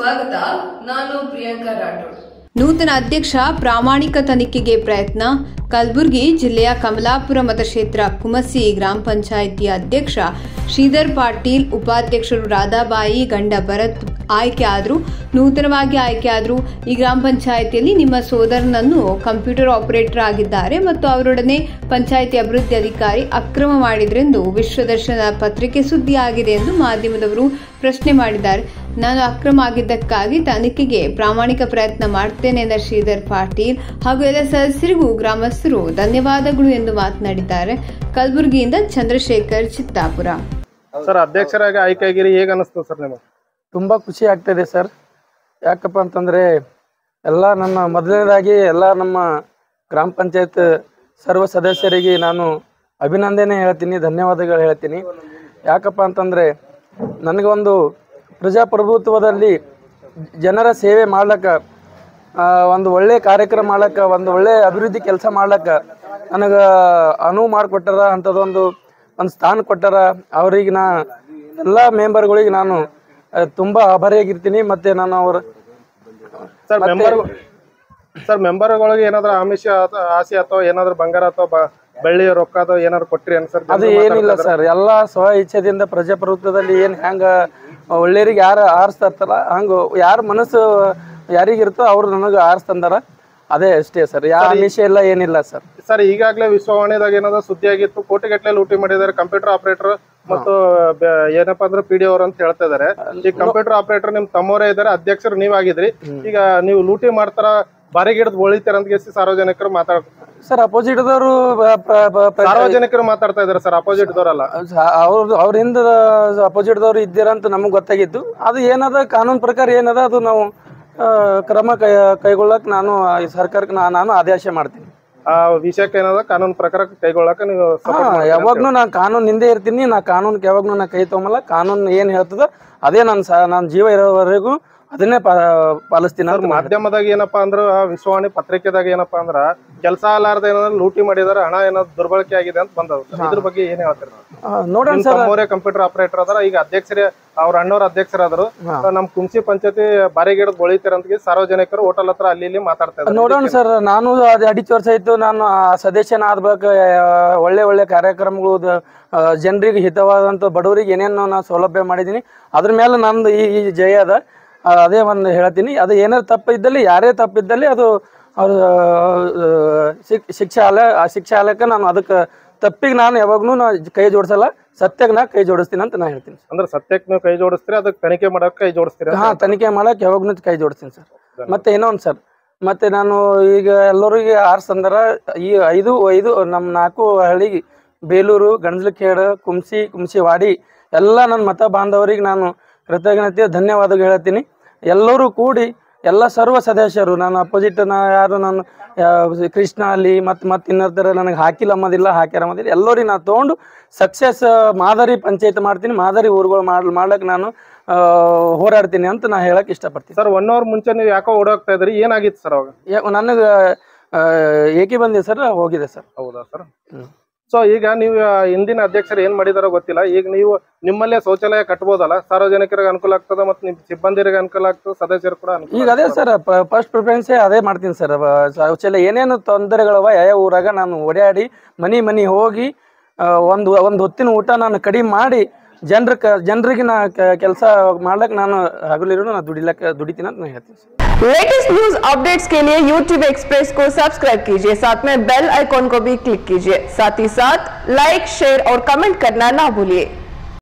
ಸ್ವಾಗತ ನಾನು ಪ್ರಿಯಾಂಕಾ ರಾಠೋಡ್ ನೂತನ ಅಧ್ಯಕ್ಷ ಪ್ರಾಮಾಣಿಕ ತನಿಖೆಗೆ ಪ್ರಯತ್ನ ಕಲಬುರಗಿ ಜಿಲ್ಲೆಯ ಕಮಲಾಪುರ ಮತಕ್ಷೇತ್ರ ಕುಮಸಿ ಗ್ರಾಮ ಪಂಚಾಯಿತಿ ಅಧ್ಯಕ್ಷ ಶ್ರೀಧರ್ ಪಾಟೀಲ್ ಉಪಾಧ್ಯಕ್ಷರು ರಾಧಾಬಾಯಿ ಗಂಡ ಭರತ್ ಆಯ್ಕೆ ಆದರು ನೂತನವಾಗಿ ಆಯ್ಕೆ ಆದರು ಈ ಗ್ರಾಮ ಪಂಚಾಯಿತಿಯಲ್ಲಿ ನಿಮ್ಮ ಸೋದರನನ್ನು ಕಂಪ್ಯೂಟರ್ ಆಪರೇಟರ್ ಆಗಿದ್ದಾರೆ ಮತ್ತು ಅವರೊಡನೆ ಪಂಚಾಯಿತಿ ಅಭಿವೃದ್ಧಿ ಅಧಿಕಾರಿ ಅಕ್ರಮ ಮಾಡಿದ್ರೆಂದು ವಿಶ್ವದರ್ಶನ ಪತ್ರಿಕೆ ಸುದ್ದಿಯಾಗಿದೆ ಎಂದು ಮಾಧ್ಯಮದವರು ಪ್ರಶ್ನೆ ಮಾಡಿದ್ದಾರೆ ನಾನು ಅಕ್ರಮ ಆಗಿದ್ದಕ್ಕಾಗಿ ತನಿಖೆಗೆ ಪ್ರಾಮಾಣಿಕ ಪ್ರಯತ್ನ ಮಾಡ್ತೇನೆ ಎಂದ ಶ್ರೀಧರ್ ಪಾಟೀಲ್ ಹಾಗೂ ಎಲ್ಲ ಸದಸ್ಯರಿಗೂ ಗ್ರಾಮಸ್ಥರು ಧನ್ಯವಾದಗಳು ಎಂದು ಮಾತನಾಡಿದ್ದಾರೆ ಕಲಬುರಗಿಯಿಂದ ಚಂದ್ರಶೇಖರ್ ಚಿತ್ತಾಪುರ ಸರ್ ಅಧ್ಯಕ್ಷರಾಗಿ ಆಯ್ಕೆ ಆಗಿರಿ ಹೇಗೆ ಅನಿಸ್ತು ಸರ್ ನಿಮಗೆ ತುಂಬ ಖುಷಿ ಆಗ್ತಾಯಿದೆ ಸರ್ ಯಾಕಪ್ಪ ಅಂತಂದರೆ ಎಲ್ಲ ನನ್ನ ಮೊದಲನೇದಾಗಿ ಎಲ್ಲ ನಮ್ಮ ಗ್ರಾಮ ಪಂಚಾಯತ್ ಸರ್ವ ಸದಸ್ಯರಿಗೆ ನಾನು ಅಭಿನಂದನೆ ಹೇಳ್ತೀನಿ ಧನ್ಯವಾದಗಳು ಹೇಳ್ತೀನಿ ಯಾಕಪ್ಪ ಅಂತಂದರೆ ನನಗೊಂದು ಪ್ರಜಾಪ್ರಭುತ್ವದಲ್ಲಿ ಜನರ ಸೇವೆ ಮಾಡ್ಲಿಕ್ಕೆ ಒಂದು ಒಳ್ಳೆ ಕಾರ್ಯಕ್ರಮ ಮಾಡ್ಲಿಕ್ಕೆ ಒಂದು ಒಳ್ಳೆ ಅಭಿವೃದ್ಧಿ ಕೆಲಸ ಮಾಡ್ಲಿಕ್ಕೆ ನನಗೆ ಅನುವು ಮಾಡಿಕೊಟ್ಟಾರ ಅಂಥದ್ದೊಂದು ಒಂದು ಸ್ಥಾನ ಕೊಟ್ಟಾರ ಅವ್ರಿಗೆ ನಾ ಎಲ್ಲ ಮೆಂಬರ್ಗಳಿಗೆ ನಾನು ಆ, ತುಂಬ ಆಭಾರಿಯಾಗಿರ್ತೀನಿ ಮತ್ತು ನಾನು ಅವ್ರ ಸರ್ ಮೆಂಬರ್ ಸರ್ ಮೆಂಬರ್ಗಳಿಗೆ ಏನಾದ್ರು ಆಮಿಷ ಅಥವಾ ಆಸೆ ಅಥವಾ ಏನಾದ್ರು ಬಂಗಾರ ಅಥವಾ ಬ- ಬೆಳ್ಳಿ ರೊಕ್ಕ ಅಥವಾ ಏನಾದ್ರು ಕೊಟ್ರಿ ಅನ್ಸರ್ ಅದು ಏನಿಲ್ಲ ಸರ್ ಎಲ್ಲ ಸ್ವ ಇಚ್ಛೆದಿಂದ ಪ್ರಜಾಪ್ರಭುತ್ವದಲ್ಲಿ ಏನು ಹೆಂಗ ಒಳ್ಳೆಯರಿಗೆ ಯಾರು ಆರಿಸ್ತಾ ಇರ್ತಾರ ಹಂಗ ಯಾರ ಮನಸ್ಸು ಯಾರಿಗಿರ್ತೋ ಅವ್ರು ನನಗೆ ಆರಿಸ್ತಂದಾರ ಅದೇ ಅಷ್ಟೇ ಸರ್ ಯಾವ ಆಮಿಷ ಇಲ್ಲ ಏನಿಲ್ಲ ಸರ್ ಸರ್ ಈಗಾಗಲೇ ವಿಶ್ವವಾಣಿದಾಗ ಏನಾದ್ರು ಸುದ್ದಿ ಆಗಿತ್ತು ಕೋಟಿಗಟ್ಟಲೆ ಲೂಟಿ ಮಾಡಿದ್ದಾರೆ ಕಂಪ್ಯೂಟರ್ ಆಪರೇಟರ್ ಮತ್ತು ಬ- ಏನಪ್ಪಾ ಅಂದ್ರೆ ಪಿ ಡಿ ಅವರು ಅಂತ ಹೇಳ್ತಾ ಇದಾರೆ ಈ ಕಂಪ್ಯೂಟರ್ ಆಪರೇಟರ್ ನಿಮ್ ತಮ್ಮವರೇ ಇದ್ದಾರೆ ಅಧ್ಯಕ್ಷರು ನೀವಾಗಿದ್ರಿ ಈಗ ನೀವು ಲೂಟಿ ಮಾಡ್ತಾರ ಬಾರಿಗೆ ಹಿಡಿದು ಒಳಿತೀರ ಅಂತ ಕೇಸಿ ಸಾರ್ವಜನಿಕರು ಮಾತಾಡ್ ಸರ್ ಅಪೋಸಿಟ್ದವರು ಸಾರ್ವಜನಿಕರು ಮಾತಾಡ್ತಾ ಇದಾರೆ ಸರ್ ಅಪೋಸಿಟ್ ದವರಲ್ಲ ಅವ್ರ ಅವ್ರಿಂದ ಅಪೋಸಿಟ್ದವ್ರು ಇದ್ದೀರಾ ಅಂತ ನಮಗೆ ಗೊತ್ತಾಗಿತ್ತು ಅದು ಏನದ ಕಾನೂನು ಪ್ರಕಾರ ಏನದ ಅದು ನಾವು ಆ, ಕ್ರಮ ಕೈ ಕೈಗೊಳ್ಳಕ್ಕೆ ನಾನು ಈ ಸರ್ಕಾರಕ್ಕೆ ನಾ- ನಾನು ಆದೇಶ ಮಾಡ್ತೀನಿ ಆ ವಿಷಯಕ್ಕೆ ಏನಾದ ಕಾನೂನು ಪ್ರಕಾರ ಕೈಗೊಳ್ಳಕ ನೀವು support ಹಾ, ಮಾಡ್ತೀರಿ ಅಂತ ಯಾವಾಗ್ಲೂ ನಾನು ಕಾನೂನು ಹಿಂದೆ ಇರ್ತೀನಿ ನಾ ಕಾನೂನ್ಗೆ ಯಾವಾಗ್ಲೂ ನಾ ಕೈ ತೊಗೊಂಬಲ್ಲ ಕಾನೂನು ಏನು ಹೇಳ್ತದ ಅದೇ ನನ್ನ ಸ ನನ್ನ ಜೀವ ಇರೋವರೆಗೂ ಅದನ್ನೇ ಪಾ ಪಾಲಿಸ್ತೀನಿ ಅಂತ ಸರ್ ಮಾಧ್ಯಮದಾಗ ಏನಪ್ಪಾ ಅಂದ್ರ ಆ ವಿಶ್ವವಾಣಿ ಪತ್ರಿಕೆದಾಗ ಏನಪ್ಪಾ ಅಂದ್ರ ಕೆಲಸ ಅಲಾರ್ದ ಏನಾದ್ರು ಲೂಟಿ ಮಾಡಿದಾರೆ ಹಣ ಏನಾದ್ರು ದುರ್ಬಳಕೆ ಆಗಿದೆ ಅಂತ ಬಂದದ ಸರ್. ಇದ್ರ ಬಗ್ಗೆ ಏನ್ ಹೇಳ್ತೀರಿ ಆ, ನೋಡೋಣ ನಿಮ್ ಸರ್ ತಮ್ಮವರೇ ಕಂಪ್ಯೂಟರ್ ಆಪರೇಟರ್ ಅದಾರ ಈಗ ಅಧ್ಯಕ್ಷರೇ ಅವ್ರ ಅಣ್ಣವ್ರ ಅಧ್ಯಕ್ಷರಾದ್ರು ನಮ್ ಕುಂಸಿ ಪಂಚಾಯತಿ ಬಾರಿಗೆ ಹಿಡಿದು ಬಳಿತೀರ ಅಂತ ಸಾರ್ವಜನಿಕರು ಹೋಟೆಲ್ ಹತ್ರ ಅಲ್ಲಿ ಇಲ್ಲಿ ಮಾತಾಡ್ತಾ ಇದ್ದಾರೆ ನೋಡೋಣ ಸರ್ ನಾನು ಅದು ಅಡಿಚ್ ವರ್ಷ ಆಯ್ತು ನಾನು ಆ ಸದಸ್ಯನ ಆದ ಬಳಿಕ ಆ, ಒಳ್ಳೆ ಒಳ್ಳೆ ಕಾರ್ಯಕ್ರಮಗಳು ದ- ಆ, ಜನರಿಗೆ ಹಿತವಾದಂಥ ಬಡವರಿಗೆ ಏನೇನು ನಾನು ಸೌಲಭ್ಯ ಮಾಡಿದ್ದೀನಿ ಅದ್ರ ಮೇಲೆ ನಂದು ಈ ಈ ಜಯ ಅದ ಆ, ಅದೇ ಒಂದು ಹೇಳ್ತೀನಿ ಅದು ಏನಾರು ತಪ್ಪಿದ್ದಲ್ಲಿ ಯಾರೇ ತಪ್ಪಿದ್ದಲ್ಲಿ ಅದು ಅವ್ರ ಶಿಕ್ ಶಿಕ್ಷಾಲಯ ಆ ಶಿಕ್ಷಾಲಯಕ್ಕೆ ನಾನು ಅದಕ್ಕೆ ತಪ್ಪಿಗೆ ನಾನು ಯಾವಾಗ್ಲೂ ನಾ ಕೈ ಜೋಡಿಸಲ್ಲ ಸತ್ಯಕ್ಕೆ ನಾ ಕೈ ಜೋಡಿಸ್ತೀನಿ ಅಂತ ನಾ ಹೇಳ್ತೀನಿ ಅಂದ್ರೆ ಸತ್ಯಕ್ಕೆ ನೀವು ಕೈ ಜೋಡಿಸ್ತೀರಿ ಅದಕ್ಕೆ ತನಿಖೆ ಮಾಡಕ್ ಕೈ ಜೋಡಿಸ್ತೀರಿ ಹಾ ತನಿಖೆ ಮಾಡಕ್ ಯಾವಾಗ್ಲೂ ಕೈ ಜೋಡಿಸ್ತೀನಿ ಸರ್ ಮತ್ತೆ ಇನ್ನೊಂದು ಸರ್ ಮತ್ತೆ ನಾನು ಈಗ ಎಲ್ಲರಿಗೆ ಆರ್ಸಂದರ ಈ ಐದು ಐದು ನಮ್ಮ ನಾಲ್ಕು ಹಳ್ಳಿಗೆ ಬೇಲೂರು ಗಂಜಲಖೇಡ್ ಕುಮ್ಸಿ ಕುಮ್ಸಿವಾಡಿ ಎಲ್ಲ ನನ್ನ ಮತ ಬಾಂಧವರಿಗೆ ನಾನು ಕೃತಜ್ಞತೆ ಧನ್ಯವಾದಗಳು ಹೇಳ್ತೀನಿ ಎಲ್ಲರೂ ಕೂಡಿ ಎಲ್ಲ ಸರ್ವ ಸದಸ್ಯರು ನಾನು ಅಪೋಸಿಟ್ ನಾ ಯಾರು ನಾನು ಯಾ- ಕೃಷ್ಣ ಅಲ್ಲಿ ಮತ್ತು ಮತ್ತೆ ಇನ್ನೊಂದರ ನನಗೆ ಹಾಕಿಲ್ಲ ಅನ್ನೋದಿಲ್ಲ ಹಾಕ್ಯಾರ ಅನ್ನೋದಿಲ್ಲ ಎಲ್ಲರಿಗೆ ನಾನು ತೊಗೊಂಡು ಸಕ್ಸಸ್ ಮಾದರಿ ಪಂಚಾಯತ್ ಮಾಡ್ತೀನಿ ಮಾದರಿ ಊರುಗಳು ಮಾಡ್ ಮಾಡ್ಲಿಕ್ಕೆ ನಾನು ಆ, ಹೋರಾಡ್ತೀನಿ ಅಂತ ನಾ ಹೇಳಕ್ ಇಷ್ಟಪಡ್ತೀನಿ ಸರ್ ಒನ್ ಅವರ್ ಮುಂಚೆ ನೀವು ಯಾಕೋ ಓಡೋಗ್ತಾ ಇದ್ರಿ ಏನಾಗಿತ್ತು ಸರ್ ಅವಾಗ ಯಾ- ನನಗೆ ಆ, ಏಕೆ ಬಂದಿದೆ ಸರ್ ಹೋಗಿದೆ ಸರ್ ಹೌದಾ ಸರ್ ಸೊ ಈಗ ನೀವು ಆ, ಹಿಂದಿನ ಅಧ್ಯಕ್ಷರು ಏನ್ ಮಾಡಿದಾರೋ ಗೊತ್ತಿಲ್ಲ ಈಗ ನೀವು ನಿಮ್ಮಲ್ಲೇ ಶೌಚಾಲಯ ಕಟ್ಬೋದಲ್ಲ ಸಾರ್ವಜನಿಕರಿಗೆ ಅನುಕೂಲ ಆಗ್ತದ ಮತ್ತು ನಿಮ್ ಸಿಬ್ಬಂದಿರಿಗೆ ಅನುಕೂಲ ಆಗ್ತದೆ ಸದಸ್ಯರು ಕೂಡ ಅನುಕೂಲ ಈಗ ಅದೇ ಸರ್ ಫಸ್ಟ್ ಪ್ರಿಫರೆನ್ಸೇ ಅದೇ ಮಾಡ್ತೀನಿ ಸರ್ ಶೌಚಾಲಯ ಏನೇನು ತೊಂದರೆಗಳವ ಯಾವ ಊರಾಗ ನಾನು ಓಡಾಡಿ ಮನಿ ಮನಿ ಹೋಗಿ ಆ, ಒಂದು ಒಂದು ಹೊತ್ತಿನ ಊಟ ನಾನು ಕಡಿಮೆ ಮಾಡಿ ಜನರ ಕ ಜನರಿಗೆ ನಾ ಕೆಲಸ ಮಾಡ್ಲಕ್ಕೆ ನಾನು ಹಗಲಿರೋ ನಾನು ದುಡಿಲಕ್ಕೆ ದುಡಿತೀನಿ ಅಂತ ನಾನು ಹೇಳ್ತೀನಿ ಸರ್ लेटेस्ट न्यूज अपडेट्स के लिए YouTube एक्सप्रेस को सब्सक्राइब कीजिए साथ में बेल आइकॉन को भी क्लिक कीजिए साथ ही साथ लाइक शेयर और कमेंट करना ना भूलिए